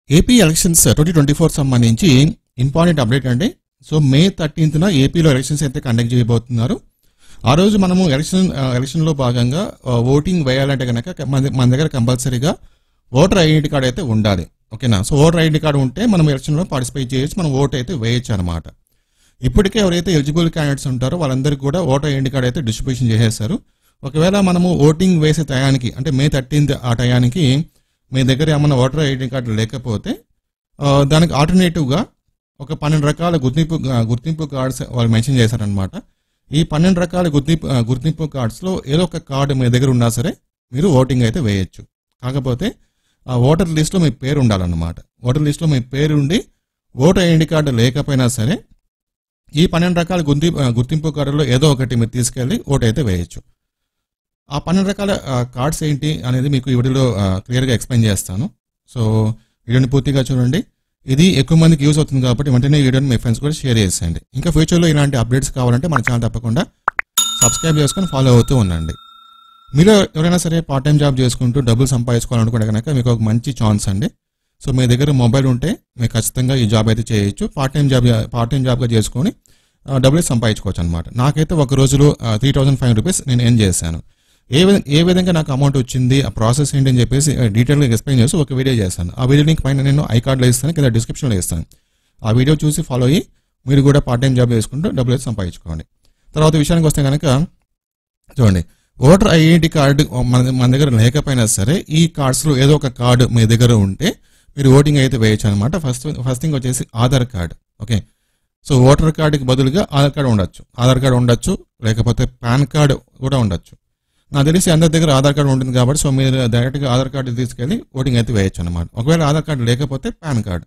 AP elections twenty twenty four సంబంధించి important update అండి so May థర్టీన్త్న ఏపీలో ఎలక్షన్స్ అయితే కండక్ట్ చేయబోతున్నారు ఆ రోజు మనము ఎలక్షన్ ఆ, ఎలక్షన్లో భాగంగా ఆ, ఓటింగ్ వేయాలంటే కనుక మన మన దగ్గర కంపల్సరీగా ఓటర్ ఐడెంటిటీ కార్డ్ అయితే ఉండాలి ఓకేనా సో ఓటర్ ఐడెంటిటీ కార్డు ఉంటే మనం ఎలక్షన్లో పార్టిసిపేట్ చేయొచ్చు మనం ఓటు అయితే వేయొచ్చు అనమాట ఇప్పటికే ఎవరైతే ఎలిజిబుల్ క్యాండిడేట్స్ ఉంటారో వాళ్ళందరికీ కూడా ఓటర్ ఐడెంటిటీ కార్డ్ అయితే డిస్ట్రిబ్యూషన్ చేసేస్తారు ఒకవేళ మనము ఓటింగ్ వేసే టయానికి అంటే మే థర్టీన్త్ ఆ టయానికి మీ దగ్గర ఏమైనా ఓటర్ ఐడెంటిటీ కార్డు లేకపోతే ఆ, దానికి ఆల్టర్నేటివ్గా ఒక పన్నెండు రకాల గుర్తింపు గుర్తింపు కార్డ్స్ వాళ్ళు మెన్షన్ చేశారనమాట ఈ పన్నెండు రకాల గుర్తింపు ఆ, గుర్తింపు కార్డ్స్లో ఏదో ఒక కార్డు మీ దగ్గర ఉన్నా సరే మీరు ఓటింగ్ అయితే వేయొచ్చు కాకపోతే ఆ ఓటర్ లిస్ట్లో మీ పేరు ఉండాలన్నమాట ఓటర్ లిస్ట్లో మీ పేరు ఉండి ఓటర్ ఐడెంటిటీ కార్డు లేకపోయినా సరే ఈ పన్నెండు రకాల గుర్తింపు గుర్తింపు కార్డుల్లో ఏదో ఒకటి మీరు తీసుకెళ్ళి ఓటు అయితే వేయొచ్చు ఆ పన్నెండు రకాల కార్డ్స్ ఏంటి అనేది మీకు ఈ వీడియోలో క్లియర్గా ఎక్స్ప్లెయిన్ చేస్తాను సో వీడియోని పూర్తిగా చూడండి ఇది ఎక్కువ మందికి యూస్ అవుతుంది కాబట్టి వెంటనే ఈ వీడియోని మీ ఫ్రెండ్స్ కూడా షేర్ చేసేయండి ఇంకా ఫ్యూచర్లో ఇలాంటి అప్డేట్స్ కావాలంటే మన ఛానల్ తప్పకుండా సబ్స్క్రైబ్ చేసుకొని ఫాలో అవుతూ ఉండండి మీరు ఎవరైనా సరే పార్ట్ టైం జాబ్ చేసుకుంటూ డబ్బులు సంపాదించుకోవాలనుకుంటే కనుక మీకు ఒక మంచి ఛాన్స్ అండి సో మీ దగ్గర మొబైల్ ఉంటే మీరు ఖచ్చితంగా ఈ జాబ్ అయితే చేయొచ్చు part time job part time జాబ్గా చేసుకొని ఆ, డబ్బులు సంపాదించుకోవచ్చు అనమాట నాకైతే ఒక రోజులో త్రీ థౌసండ్ ఫైవ్ రూపీస్ నేను ఏం చేశాను ఏ విధ- ఏ విధంగా నాకు అమౌంట్ వచ్చింది ఆ ప్రాసెస్ ఏంటి అని చెప్పేసి డీటెయిల్గా ఎక్స్ప్లెయిన్ చేసి ఒక వీడియో చేస్తాను ఆ వీడియో లింక్ పైన నేను ఐ కార్డులో ఇస్తాను కింద డిస్క్రిప్షన్లో ఇస్తాను ఆ వీడియో చూసి ఫాలో అయ్యి మీరు కూడా పార్ట్ టైం జాబ్ చేసుకుంటూ డబ్బులు అయితే సంపాదించుకోండి తర్వాత విషయానికి వస్తే కనుక చూడండి ఓటర్ ఐడెంటిటీ కార్డు మన మన దగ్గర లేకపోయినా సరే ఈ కార్డ్స్లో ఏదో ఒక కార్డు మీ దగ్గర ఉంటే మీరు ఓటింగ్ అయితే వేయచ్చు అనమాట ఫస్ట్ ఫస్ట్ థింగ్ వచ్చేసి Aadhaar card okay so voter కార్డుకి బదులుగా ఆధార్ కార్డు ఉండొచ్చు ఆధార్ కార్డు ఉండొచ్చు లేకపోతే పాన్ కార్డు కూడా ఉండొచ్చు నాకు తెలిసి అందరి దగ్గర ఆధార్ కార్డు ఉంటుంది కాబట్టి సో మీరు డైరెక్ట్గా ఆధార్ కార్డు తీసుకెళ్ళి ఓటింగ్ అయితే వేయచ్చు అనమాట ఒకవేళ ఆధార్ కార్డు లేకపోతే పాన్ కార్డు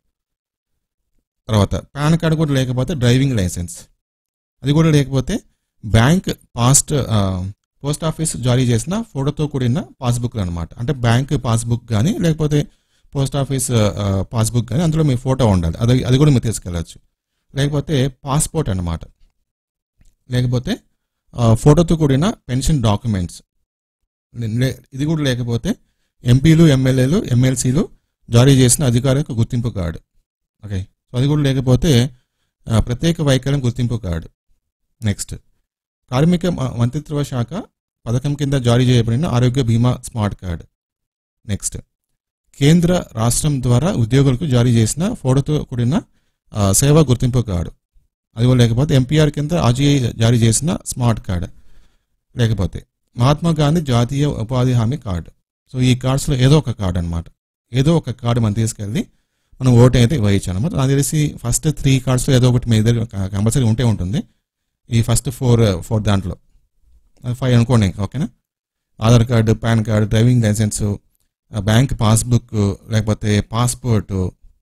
తర్వాత పాన్ కార్డు కూడా లేకపోతే డ్రైవింగ్ లైసెన్స్ అది కూడా లేకపోతే బ్యాంక్ పాస్ట్ పోస్ట్ ఆఫీస్ జారీ చేసిన ఫోటోతో కూడిన పాస్బుక్లు అనమాట అంటే బ్యాంక్ పాస్బుక్ కానీ లేకపోతే పోస్ట్ ఆఫీస్ పాస్బుక్ కానీ అందులో మీ ఫోటో ఉండాలి అది అది కూడా మీరు తీసుకెళ్ళచ్చు లేకపోతే పాస్పోర్ట్ అన్నమాట లేకపోతే ఆ, ఫోటోతో కూడిన పెన్షన్ డాక్యుమెంట్స్ లే- ఇది కూడా లేకపోతే ఎంపీలు ఎమ్మెల్యేలు ఎమ్మెల్సీలు జారీ చేసిన అధికారిక గుర్తింపు కార్డు ఓకే సో అది కూడా లేకపోతే ఆ, ప్రత్యేక వైకల్యం గుర్తింపు కార్డు నెక్స్ట్ కార్మిక మ- మంత్రిత్వ శాఖ పథకం కింద జారీ చేయబడిన ఆరోగ్య బీమా స్మార్ట్ కార్డ్ నెక్స్ట్ కేంద్ర రాష్ట్రం ద్వారా ఉద్యోగులకు జారీ చేసిన ఫోటోతో కూడిన ఆ, సేవా గుర్తింపు కార్డు అది కూడా లేకపోతే ఎంపీఆర్ కింద ఆర్జీఐ జారీ చేసిన స్మార్ట్ కార్డ్ లేకపోతే మహాత్మా గాంధీ జాతీయ ఉపాధి హామీ కార్డు సో ఈ కార్డ్స్లో ఏదో ఒక కార్డు అనమాట ఏదో ఒక కార్డు మనం తీసుకెళ్ళి మనం ఓటు అయితే వేయచ్చు అనమాట నాకు తెలిసి ఫస్ట్ త్రీ కార్డ్స్లో ఏదో ఒకటి మీ దగ్గర కంపల్సరీ ఉంటే ఉంటుంది ఈ ఫస్ట్ ఫోర్ ఫోర్ దాంట్లో ఫైవ్ అనుకోండి ఇంకా ఓకేనా Aadhaar card PAN card driving licence bank passbook లేకపోతే పాస్పోర్ట్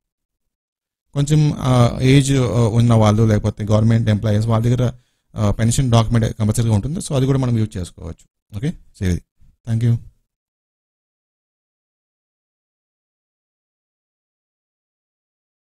కొంచెం ఏజ్ ఉన్న వాళ్ళు లేకపోతే గవర్నమెంట్ ఎంప్లాయీస్ వాళ్ళ దగ్గర పెన్షన్ డాక్యుమెంట్ కంపల్సరీగా ఉంటుంది సో అది కూడా మనం యూజ్ చేసుకోవచ్చు ఓకే సరే థ్యాంక్ యూ